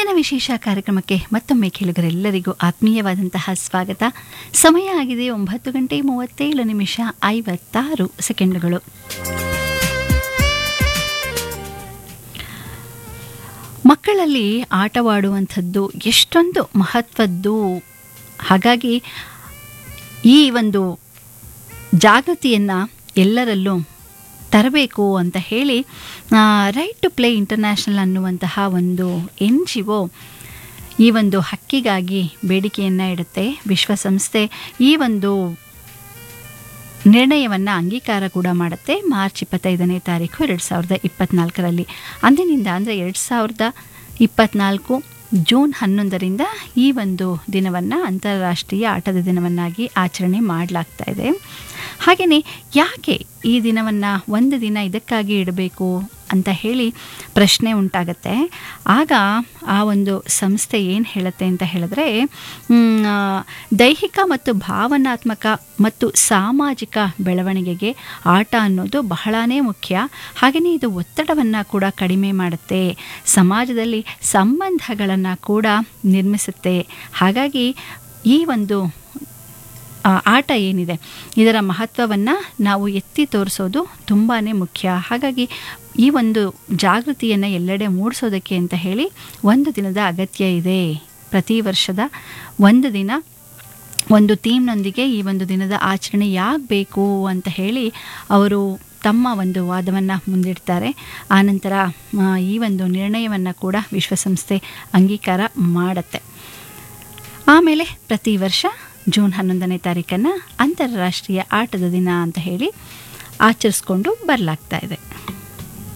ಚಿಂತನ ವಿಶೇಷ ಕಾರ್ಯಕ್ರಮಕ್ಕೆ ಮತ್ತೊಮ್ಮೆ ಕೇಳುಗರೆಲ್ಲರಿಗೂ ಆತ್ಮೀಯವಾದಂತಹ ಸ್ವಾಗತ ಸಮಯ ಆಗಿದೆ ಒಂಬತ್ತು ಗಂಟೆ ಮೂವತ್ತೇಳು ನಿಮಿಷ ಐವತ್ತಾರು ಸೆಕೆಂಡುಗಳು ಮಕ್ಕಳಲ್ಲಿ ಆಟವಾಡುವಂಥದ್ದು ಎಷ್ಟೊಂದು ಮಹತ್ವದ್ದು ಹಾಗಾಗಿ ಈ ಒಂದು ಜಾಗೃತಿಯನ್ನು ಎಲ್ಲರಲ್ಲೂ ತರಬೇಕು ಅಂತ ಹೇಳಿ ರೈಟ್ ಟು ಪ್ಲೇ ಇಂಟರ್ನ್ಯಾಷನಲ್ ಅನ್ನುವಂತಹ ಒಂದು ಎನ್ ಜಿ ಒ ಈ ಒಂದು ಹಕ್ಕಿಗಾಗಿ ಬೇಡಿಕೆಯನ್ನು ಇಡುತ್ತೆ ವಿಶ್ವಸಂಸ್ಥೆ ಈ ಒಂದು ನಿರ್ಣಯವನ್ನು ಅಂಗೀಕಾರ ಕೂಡ ಮಾಡುತ್ತೆ ಮಾರ್ಚ್ ಇಪ್ಪತ್ತೈದನೇ ತಾರೀಕು ಎರಡು ಸಾವಿರದ ಇಪ್ಪತ್ನಾಲ್ಕರಲ್ಲಿ ಅಂದಿನಿಂದ ಅಂದರೆ ಎರಡು ಸಾವಿರದ ಇಪ್ಪತ್ನಾಲ್ಕು ಜೂನ್ ಹನ್ನೊಂದರಿಂದ ಈ ಒಂದು ದಿನವನ್ನು ಅಂತಾರಾಷ್ಟ್ರೀಯ ಆಟದ ದಿನವನ್ನಾಗಿ ಆಚರಣೆ ಮಾಡಲಾಗ್ತಾ ಇದೆ ಹಾಗೆಯೇ ಯಾಕೆ ಈ ದಿನವನ್ನು ಒಂದು ದಿನ ಇದಕ್ಕಾಗಿ ಇಡಬೇಕು ಅಂತ ಹೇಳಿ ಪ್ರಶ್ನೆ ಉಂಟಾಗತ್ತೆ ಆಗ ಆ ಒಂದು ಸಂಸ್ಥೆ ಏನು ಹೇಳುತ್ತೆ ಅಂತ ಹೇಳಿದ್ರೆ ದೈಹಿಕ ಮತ್ತು ಭಾವನಾತ್ಮಕ ಮತ್ತು ಸಾಮಾಜಿಕ ಬೆಳವಣಿಗೆಗೆ ಆಟ ಅನ್ನೋದು ಬಹಳನೇ ಮುಖ್ಯ ಹಾಗೆಯೇ ಇದು ಒತ್ತಡವನ್ನು ಕೂಡ ಕಡಿಮೆ ಮಾಡುತ್ತೆ ಸಮಾಜದಲ್ಲಿ ಸಂಬಂಧಗಳನ್ನು ಕೂಡ ನಿರ್ಮಿಸುತ್ತೆ ಹಾಗಾಗಿ ಈ ಒಂದು ಆಟ ಏನಿದೆ ಇದರ ಮಹತ್ವವನ್ನು ನಾವು ಎತ್ತಿ ತೋರಿಸೋದು ತುಂಬಾ ಮುಖ್ಯ ಹಾಗಾಗಿ ಈ ಒಂದು ಜಾಗೃತಿಯನ್ನು ಎಲ್ಲೆಡೆ ಮೂಡಿಸೋದಕ್ಕೆ ಅಂತ ಹೇಳಿ ಒಂದು ದಿನದ ಅಗತ್ಯ ಇದೆ ಪ್ರತಿ ವರ್ಷದ ಒಂದು ದಿನ ಒಂದು ಥೀಮ್ನೊಂದಿಗೆ ಈ ಒಂದು ದಿನದ ಆಚರಣೆ ಯಾಕೆ ಬೇಕು ಅಂತ ಹೇಳಿ ಅವರು ತಮ್ಮ ಒಂದು ವಾದವನ್ನು ಮುಂದಿಡ್ತಾರೆ ಆನಂತರ ಈ ಒಂದು ನಿರ್ಣಯವನ್ನು ಕೂಡ ವಿಶ್ವಸಂಸ್ಥೆ ಅಂಗೀಕಾರ ಮಾಡುತ್ತೆ ಆಮೇಲೆ ಪ್ರತಿ ವರ್ಷ ಜೂನ್ ಹನ್ನೊಂದನೇ ತಾರೀಕನ್ನು ಅಂತಾರಾಷ್ಟ್ರೀಯ ಆಟದ ದಿನ ಅಂತ ಹೇಳಿ ಆಚರಿಸ್ಕೊಂಡು ಬರಲಾಗ್ತಾ ಇದೆ